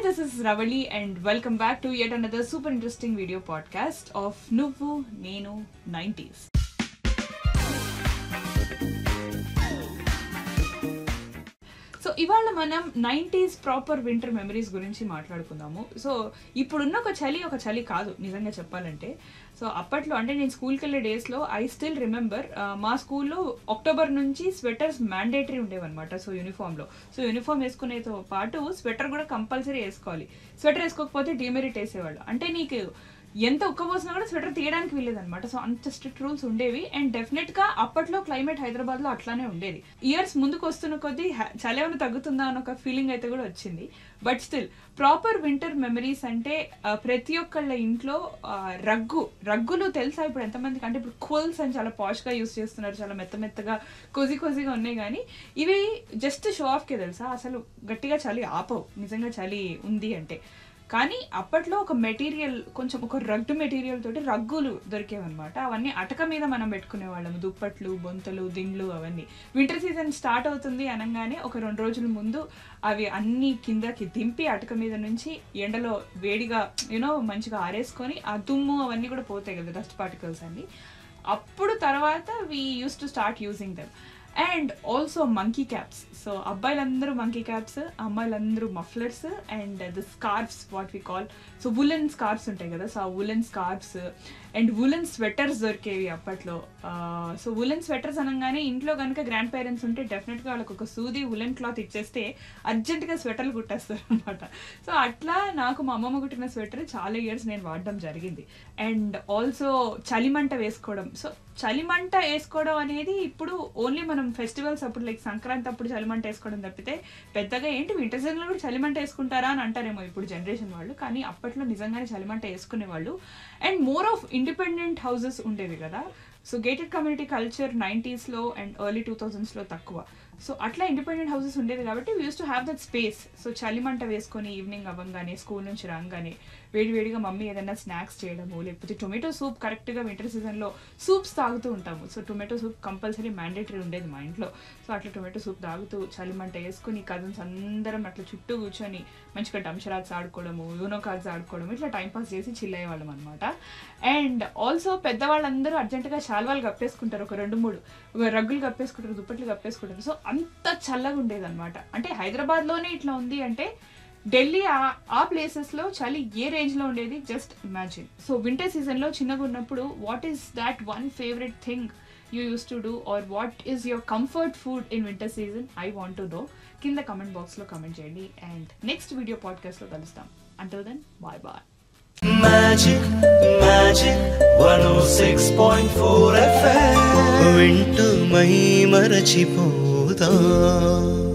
this is Ravali and welcome back to yet another super interesting video podcast of Nuvu Nenu 90s. So ఇవాళ మనం nineties proper winter memories గురించి మాట్లాడుకుందాము so ఇప్పుడున్న ఒక చలి ఒక చలి కాదు నిజంగా చెప్పాలంటే సో అప్పట్లో అంటే నేను స్కూల్కి వెళ్ళే డేస్లో ఐ స్టిల్ రిమెంబర్ మా స్కూల్లో అక్టోబర్ నుంచి స్వెటర్స్ మ్యాండేటరీ ఉండేవన్నమాట సో యూనిఫామ్లో సో యూనిఫామ్ వేసుకునేతో పాటు స్వెటర్ కూడా కంపల్సరీ వేసుకోవాలి స్వెటర్ వేసుకోకపోతే డిమెరిట్ వేసేవాళ్ళు అంటే నీకు ఎంత ఉక్కబోసినా కూడా స్వెటర్ తీయడానికి వీలేదన్నమాట సో అంత స్ట్రిక్ట్ రూల్స్ ఉండేవి అండ్ డెఫినెట్ గా అప్పట్లో క్లైమేట్ హైదరాబాద్ లో అట్లానే ఉండేది ఇయర్స్ ముందుకు వస్తున్న కొద్దీ హ- చలి ఏమైనా తగ్గుతుందా అని ఒక ఫీలింగ్ అయితే కూడా వచ్చింది but still proper winter memories అంటే ఆ, ప్రతి ఒక్కళ్ళ ఇంట్లో ఆ, రగ్గు రగ్గులు తెలుసా ఇప్పుడు ఎంతమందికి అంటే ఇప్పుడు కోల్స్ అని చాలా పాష్ గా యూస్ చేస్తున్నారు చాలా మెత్త మెత్తగా కోజీ కోజీగా ఉన్నాయి కానీ ఇవి జస్ట్ షో ఆఫ్ కే తెలుసా అసలు గట్టిగా చలి ఆపవు నిజంగా చలి ఉంది అంటే కానీ అప్పట్లో ఒక మెటీరియల్ కొంచెం ఒక రగ్గు మెటీరియల్ తోటి రగ్గులు దొరికేవన్నమాట అవన్నీ అటక మీద మనం పెట్టుకునే వాళ్ళము దుప్పట్లు బొంతలు దిండ్లు అవన్నీ వింటర్ సీజన్ స్టార్ట్ అవుతుంది అనగానే ఒక రెండు రోజుల ముందు అవి అన్ని కిందకి దింపి అటక మీద నుంచి ఎండలో వేడిగా యూనో మంచిగా ఆరేసుకొని ఆ దుమ్ము అవన్నీ కూడా పోతాయి కదా డస్ట్ పార్టికల్స్ అన్ని అప్పుడు తర్వాత we use to start using them and also monkey caps so అబ్బాయిలందరూ మంకీ క్యాప్స్ అమ్మాయిలందరూ mufflers and the scarves what we call so woollen scarves ఉంటాయి కదా సో ఆ woollen scarves and woollen sweaters దొరికేవి అప్పట్లో సో వులెన్ స్వెటర్స్ అనగానే ఇంట్లో కనుక గ్రాండ్ పేరెంట్స్ ఉంటే డెఫినెట్గా వాళ్ళకి ఒక సూది వులెన్ క్లాత్ ఇచ్చేస్తే అర్జెంటుగా స్వెటర్లు కుట్టేస్తారు అనమాట సో అట్లా నాకు మా అమ్మమ్మ కుట్టిన స్వెటర్ చాలా ఇయర్స్ నేను వాడడం జరిగింది అండ్ ఆల్సో చలిమంట వేసుకోవడం సో చలిమంట వేసుకోవడం అనేది ఇప్పుడు ఓన్లీ మనం ఫెస్టివల్స్ అప్పుడు లైక్ సంక్రాంతి అప్పుడు చలిమంట వేసుకోవడం తప్పితే పెద్దగా ఏంటి వింటర్ సీజన్లో కూడా చలిమంట వేసుకుంటారా అని అంటారేమో ఇప్పుడు జనరేషన్ వాళ్ళు కానీ అప్పట్లో నిజంగానే చలిమంట వేసుకునేవాళ్ళు and more of independent houses ఉండేవి కదా సో గేటెడ్ కమ్యూనిటీ కల్చర్ నైంటీస్లో అండ్ ఎర్లీ టూ థౌజండ్స్లో తక్కువ సో అట్లా ఇండిపెండెంట్ హౌసెస్ ఉండేది కాబట్టి we use to have that space so చలిమంట వేసుకొని ఈవినింగ్ అవ్వగానే స్కూల్ నుంచి రాగానే వేడి వేడిగా మమ్మీ ఏదైనా స్నాక్స్ చేయడము లేకపోతే టొమాటో సూప్ కరెక్ట్గా వింటర్ సీజన్లో సూప్స్ తాగుతూ ఉంటాము so tomato soup compulsory mandatory ఉండేది మా ఇంట్లో సో అట్లా టొమాటో సూప్ తాగుతూ చలిమంట వేసుకుని కజిన్స్ అందరం అట్లా చుట్టూ కూర్చొని మంచిగా డంషరాట్స్ ఆడుకోవడము యూనో కార్డ్స్ ఆడుకోవడం ఇట్లా టైం పాస్ చేసి చిల్ అయ్యేవాళ్ళం అనమాట అండ్ ఆల్సో పెద్దవాళ్ళందరూ అర్జెంటుగా శాల్వాలు కప్పేసుకుంటారు ఒక రెండు మూడు ఒక రగ్గులు కప్పేసుకుంటారు దుప్పట్లు కప్పేసుకుంటారు సో అంత చల్లగా ఉండేది అనమాట అంటే హైదరాబాద్లోనే ఇట్లా ఉంది అంటే ఢిల్లీ ఆ- ఆ ప్లేసెస్ లో చలి ఏ రేంజ్ లో ఉండేది just imagine so winter season లో చిన్నగా ఉన్నప్పుడు what is that one favourite thing you use to do or what is your comfort food in winter season I want to know కింద కమెంట్ బాక్స్ లో comment చేయండి and next video podcast లో కలుస్తాం until then bye bye Magic, magic, 106.4 FM. వింటూ మై మరచిపోదా